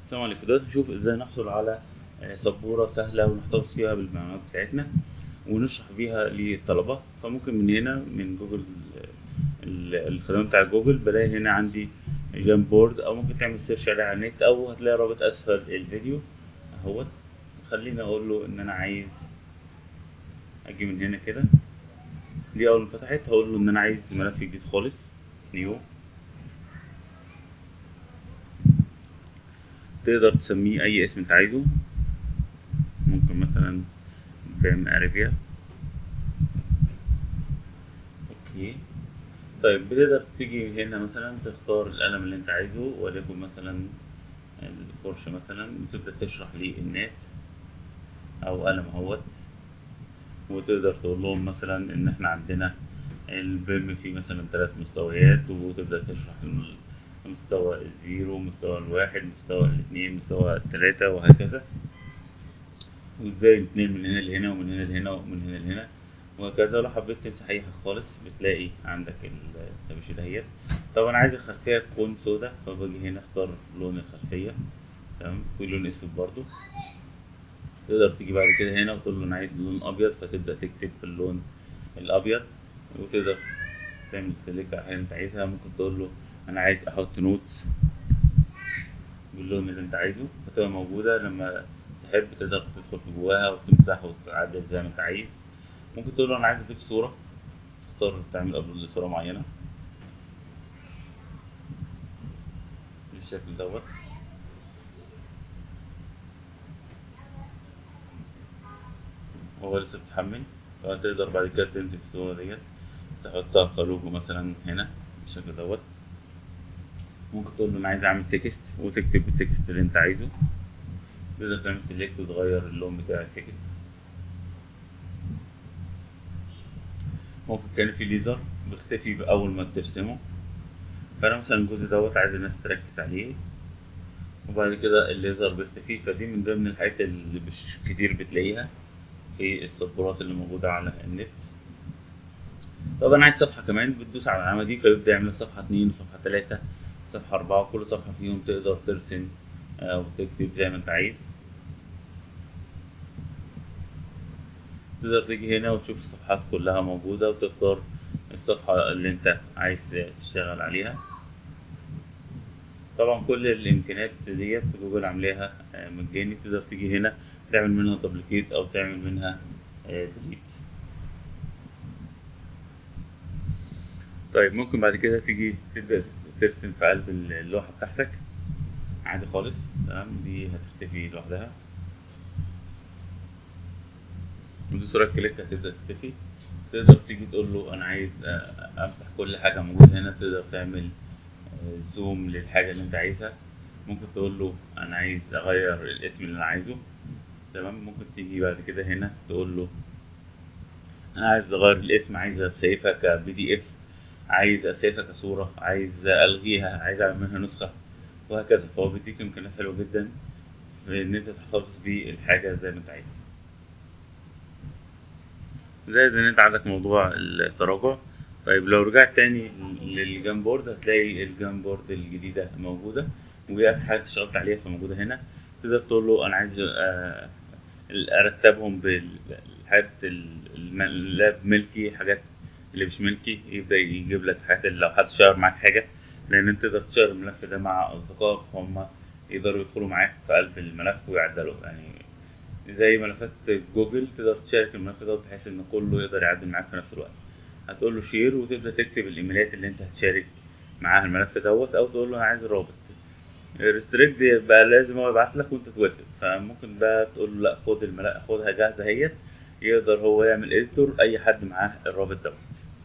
السلام عليكم دلوقتي نشوف ازاي نحصل على آه، سبورة سهلة ونحتفظ فيها بالمعلومات بتاعتنا ونشرح بيها للطلبة فممكن من هنا من جوجل ال- الخدمات بتاع جوجل بلاقي هنا عندي جام بورد او ممكن تعمل سيرش عليها على النت او هتلاقي رابط اسفل الفيديو اهوت خليني اقول له ان انا عايز اجي من هنا كده دي اول ما فتحت هقول له ان انا عايز ملف جديد خالص نيو تقدر تسميه اي اسم انت عايزه ممكن مثلا بام اريبيا اوكي طيب بتقدر تيجي هنا مثلا تختار القلم اللي انت عايزه وليكن مثلا الفرشة مثلا وتبدأ تشرح للناس او قلم اهوت وتقدر تقول لهم مثلا ان احنا عندنا البيم فيه مثلا ثلاث مستويات وتبدأ تشرح الم- مستوى الزيرو مستوى الواحد مستوى الاثنين مستوى الثلاثة وهكذا وازاي الاثنين من هنا لهنا ومن هنا لهنا ومن هنا لهنا وهكذا لو حبيت تمسح اي حاجة خالص بتلاقي عندك التمشي دهيت طب انا عايز الخلفية تكون سودا فباجي هنا اختار لون الخلفية تمام في لون اسود برضو تقدر تيجي بعد كده هنا وتقول له انا عايز لون ابيض فتبدأ تكتب باللون الابيض وتقدر تعمل سيلكت على الحاجة اللي انت عايزها ممكن تقول له انا عايز احط نوتس باللون اللي انت عايزه فتبقى موجودة لما تحب تقدر تدخل في جواها وتمسح وتعدل زي ما انت عايز ممكن تقول له انا عايز اضيف صورة تختار تعمل ابلود لصورة معينة بالشكل دوت هو لسه بتحمل فتقدر بعد كده تمسك الصورة ديت تحطها كلوجو مثلا هنا بالشكل دوت ممكن تقول له انا عايز اعمل تكست وتكتب التكست اللي انت عايزه تقدر تعمل سيلكت وتغير اللون بتاع التكست ممكن كان في ليزر بيختفي اول ما ترسمه فانا مثلا الجزء دوت عايز الناس تركز عليه وبعد كده الليزر بيختفي فدي من ضمن الحاجات اللي مش كتير بتلاقيها في السبورات اللي موجودة على النت طب انا عايز صفحة كمان بتدوس على العلامة دي فيبدأ يعمل لك صفحة اتنين صفحة تلاتة صفحة أربعة كل صفحة فيهم تقدر ترسم أو تكتب زي ما أنت عايز تقدر تيجي هنا وتشوف الصفحات كلها موجودة وتختار الصفحة اللي أنت عايز تشتغل عليها طبعا كل الإمكانيات ديت جوجل عاملاها مجاني تقدر تيجي هنا تعمل منها دبليكيت أو تعمل منها ديليت طيب ممكن بعد كده تيجي تبدأ ترسم في قلب اللوحة بتاعتك عادي خالص تمام دي هتختفي لوحدها وتدوس رايت كليك هتبدأ تختفي تقدر تيجي تقول له أنا عايز أمسح كل حاجة موجودة هنا تقدر تعمل زوم للحاجة اللي أنت عايزها ممكن تقول له أنا عايز أغير الاسم اللي أنا عايزه تمام ممكن تيجي بعد كده هنا تقول له أنا عايز أغير الاسم عايز أسيفها كبي دي إف عايز اسيفها كصورة عايز الغيها عايز اعمل منها نسخة وهكذا فهو بيديك امكانيات حلوة جدا في ان انت تحتفظ بالحاجة زي ما انت عايز زائد ان انت عندك موضوع التراجع طيب لو رجعت تاني للجام بورد هتلاقي الجام بورد الجديدة موجودة ودي اخر حاجة اشتغلت عليها فموجودة هنا تقدر تقول له انا عايز ارتبهم بالحاجات اللاب ملكي حاجات اللي مش ملكي يبدا يجيب لك حاجات لو حد شير معاك حاجه لان انت تقدر تشير الملف ده مع اصدقائك هم يقدروا يدخلوا معاك في قلب الملف ويعدلوا يعني زي ملفات جوجل تقدر تشارك الملف ده بحيث ان كله يقدر يعدل معاك في نفس الوقت هتقول له شير وتبدا تكتب الايميلات اللي انت هتشارك معاها الملف دوت او تقول له انا عايز الرابط ريستريكت بقى لازم هو يبعت لك وانت توافق فممكن بقى تقول له لا خد الملف خدها جاهزه اهيت يقدر هو يعمل اديتور اي حد معاه الرابط دوت